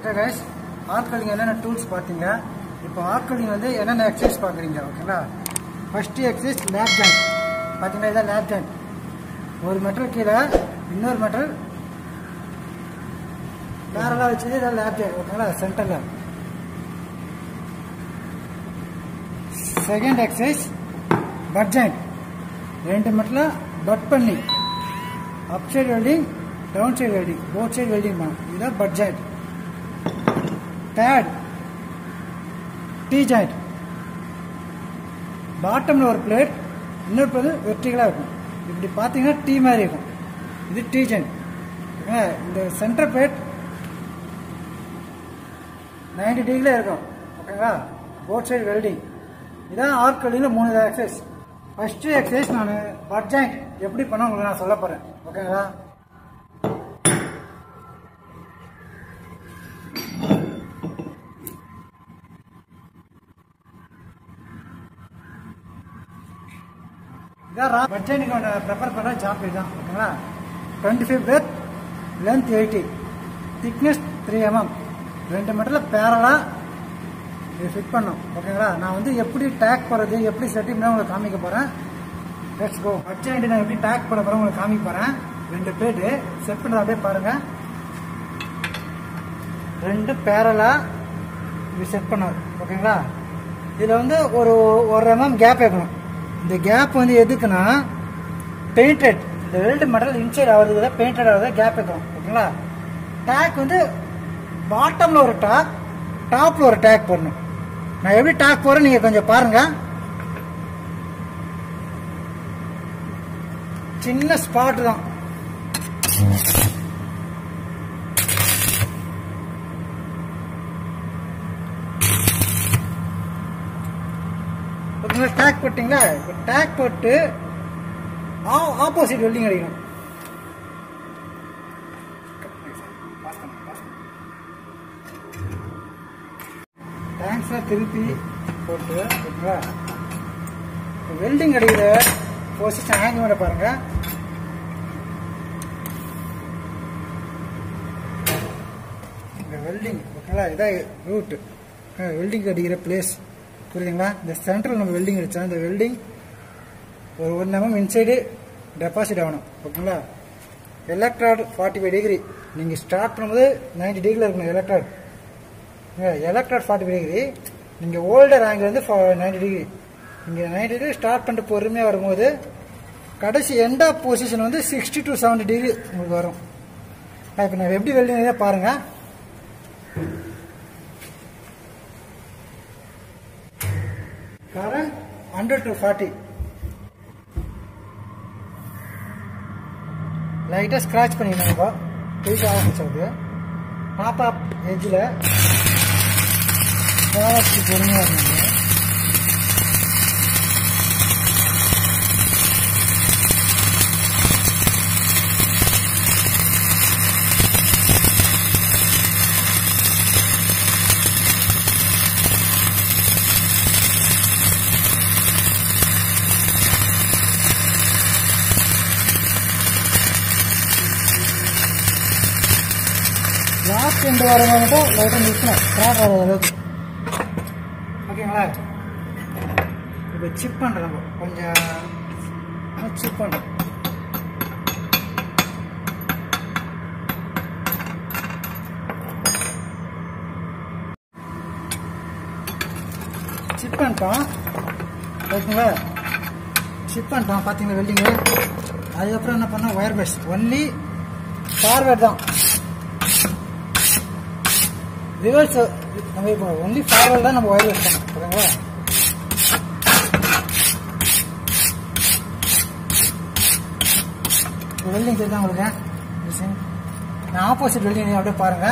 okay guys ஆர்கலிங் என்னென்ன tools பார்த்தீங்க இப்போ ஆர்கலிங் வந்து என்னென்ன எக்ஸசைஸ் பார்க்குறீங்க ஓகேங்களா ஃபஸ்ட்டு எக்ஸசைஸ் லேப் ஜாயிண்ட் பார்த்தீங்கன்னா இதான் லேப் ஜாயிண்ட் ஒரு மெட்டல் கீழே இன்னொரு மெட்டல் பேரலாக வச்சது இதான் லேப் ஜாயிண்ட் ஓகேங்களா சென்டரில் செகண்ட் எக்ஸசைஸ் பட் ஜாயிண்ட் ரெண்டு மெட்டலை பட் பண்ணி up side welding down side welding both side welding பண்ணணும் இதுதான் butt joint third T joint பாட்டமில் ஒரு பிளேட் இன்னொரு பிளேட் வெர்டிகலாக இருக்கும் இப்படி பார்த்தீங்கன்னா டீ மாதிரி இருக்கும் இது டீ ஜாயிண்ட் ஓகேங்களா இந்த சென்டர் பிளேட் நைன்டி டிகிரியில் இருக்கும் ஓகேங்களா போத் சைடு வெல்டிங் இதான் ஆர்கலியில் மூணு எக்ஸசைஸ் ஃபஸ்ட்டு எக்ஸசைஸ் நான் பட் ஜாயிண்ட் எப்படி பண்ண உங்களுக்கு நான் சொல்ல போகிறேன் ஓகேங்களா இதான் ரா பட் ஜாயின்ட்டுக்கு ஒன்று ப்ரிப்பேர் பண்ண ஜாப் இதுதான் ஓகேங்களா twenty five pair length eighty thickness three mm ரெண்டு மீட்டரில் பேரலாக இது ஃபிட் பண்ணும் ஓகேங்களா நான் வந்து எப்படி டேக் போடுறது எப்படி செட்டிங் பண்ண உங்களுக்கு காமிக்க போகிறேன் லெட்ஸ் கோ பட்ஜெட் நான் எப்படி டேக் பண்ண போகிறேன் உங்களுக்கு காமிக்க போகிறேன் ரெண்டு பிளேட்டு செட் பண்ணுறது அப்படியே பாருங்கள் ரெண்டு பேரலாக இது செட் பண்ணணும் ஓகேங்களா இதில் வந்து ஒரு ஒரு எம்எம் கேப் வைக்கணும் இந்த கேப் வந்து எதுக்குன்னா பெயிண்டட் இந்த வெல்டு மெட்டல் இன்சைட் ஆகுறது பெயிண்டட் ஆகுது கேப் வைக்கணும் ஓகேங்களா டேக் வந்து பாட்டமில் ஒரு டாக் டாப்பில் ஒரு டேக் போடணும் நான் எப்படி டாக் போகிறேன் நீங்கள் கொஞ்சம் பாருங்க சின்ன ஸ்பாட் தான் ஓகேங்களா டேக் போட்டிங்களா இப்போ டேக் போட்டு ஆப்போசிட் வெல்டிங் அடிக்கணும் டேங்க்ஸில் திருப்பி போட்டு ஓகேங்களா வெல்டிங் அடிக்கிற பொசிஷன் ஹேங் பண்ண பாருங்க இந்த வெல்டிங் ஓகேங்களா இதான் ரூட் வெல்டிங் அடிக்கிற பிளேஸ் புரியுதுங்களா இந்த சென்டரில் நம்ம வெல்டிங் அடித்தோம் இந்த வெல்டிங் ஒரு ஒன் எம்எம் இன்சைடு டெபாசிட் ஆகணும் ஓகேங்களா எலக்ட்ராட் ஃபார்ட்டி ஃபைவ் டிகிரி நீங்கள் ஸ்டார்ட் பண்ணும்போது நைன்டி டிகிரியில் இருக்கணும் electrode electrode forty five degree நீங்கள் ஓல்டர் ஆங்கிள் வந்து நைன்டி டிகிரி நீங்கள் நைன்டி டிகிரி ஸ்டார்ட் பண்ணிட்டு பொறுமையாக வரும்போது கடைசி எண்ட் ஆஃப் பொசிஷன் வந்து சிக்ஸ்டி டு செவன்டி டிகிரி உங்களுக்கு வரும் நான் இப்போ நான் எப்படி வெல்டிங் பாருங்கள் கரண்ட் ஹண்ட்ரட் டு ஃபார்ட்டி லைட்டாக ஸ்க்ராச் பண்ணிக்கணும் இப்போ போயிட்டு ஆரம்பிச்சது டாப் ஆப் எஜ்ஜில் ப்ராடக்ட் பொறுமையாக இருந்தது லாஸ்ட் ரெண்டு வாரம் மட்டும் லைட்டாக நிற்கணும் கிராக் ஆகாத அளவுக்கு ஓகேங்களா இப்போ சிப் பண்ணுறோம் கொஞ்சம் சிப் பண்ணுறோம் சிப் பண்ணிட்டோம் ஓகேங்களா சிப் பண்ணிட்டோம் பார்த்தீங்களா வெல்டிங்கு அதுக்கப்புறம் என்ன பண்ணோம் ஒயர் பேஸ் ஒன்லி ஃபார்வேர்ட் தான் ரிவர்ஸ் நம்ம இப்போ ஒன்லி ஃபார்வர்ட் தான் நம்ம ஒயர் யூஸ் பண்ணோம் ஓகேங்களா வெல்டிங் தெரிஞ்சா உங்களுக்கு மிஷின் நான் ஆப்போசிட் வெல்டிங் அப்படியே பாருங்க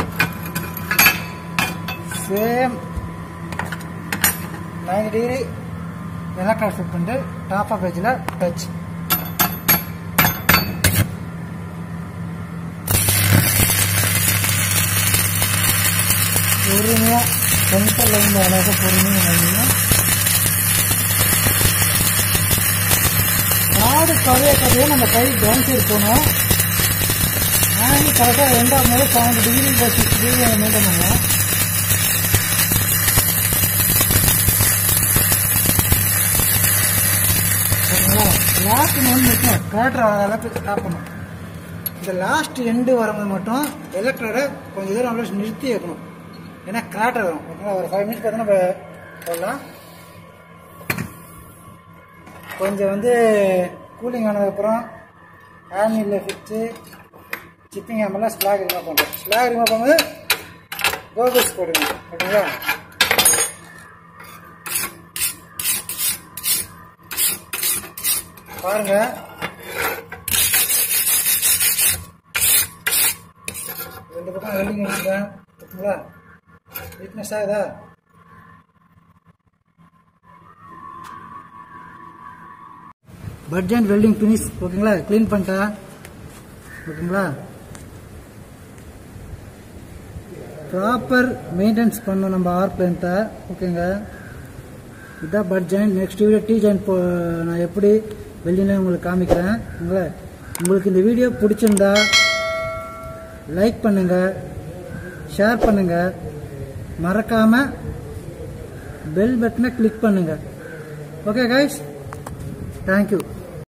same ninety degree electrode fit பண்ணிட்டு டாப் ஆஃப் பேஜில் டச் பொறுமையாக சென்டர் லைனில் அளவுக்கு பொறுமையாக வாங்கிங்க ராடு கதைய கதைய நம்ம கை டவுன் சைடு போகணும் நானே கரெக்டாக ரெண்டாம் முறை seventy degree six degree maintain பண்ணுவோம் சரிங்களா லாஸ்ட் ஒன்று மட்டும் கலெக்டர் வர அளவுக்கு ஸ்டாப் பண்ணும் இந்த லாஸ்ட் எண்டு வரும்போது மட்டும் எலக்ட்ரரை கொஞ்சம் தூரம் அப்படியே நிறுத்தி வைக்கணும் ஏன்னா கலெக்டர் வரும் ஓகேங்களா ஒரு ஃபைவ் மினிட்ஸ் பார்த்தீங்கன்னா நம்ம போடலாம் கொஞ்சம் வந்து கூலிங் ஆனதுக்கப்புறம் ஆனியில் ஃபிட்டு சிப்பிங் ஆமெல்லாம் ஸ்லாக் ரிமூவ் பண்ணுறோம் ஸ்லாக் ரிமூவ் பண்ணும்போது கோகுல்ஸ் போடுங்க ஓகேங்களா பாருங்க ரெண்டு பக்கம் வெல்டிங் வச்சுருக்கேன் ஓகேங்களா வீக்னஸ் ஆகுதா பட் ஜாயிண்ட் வெல்டிங் ஃபினிஷ் ஓகேங்களா க்ளீன் பண்ணிட்டேன் ஓகேங்களா ப்ராப்பர் மெயின்டெனன்ஸ் பண்ணணும் நம்ம ஆர் பிளான்ட்டை ஓகேங்க இதான் butt joint next video T joint போ நான் எப்படி வெள்ளியில் உங்களுக்கு காமிக்கிறேன் உங்களை உங்களுக்கு இந்த வீடியோ பிடிச்சிருந்தா லைக் பண்ணுங்கள் ஷேர் பண்ணுங்கள் மறக்காமல் பெல் பட்டனை கிளிக் பண்ணுங்கள் ஓகே கைஸ் தேங்க்யூ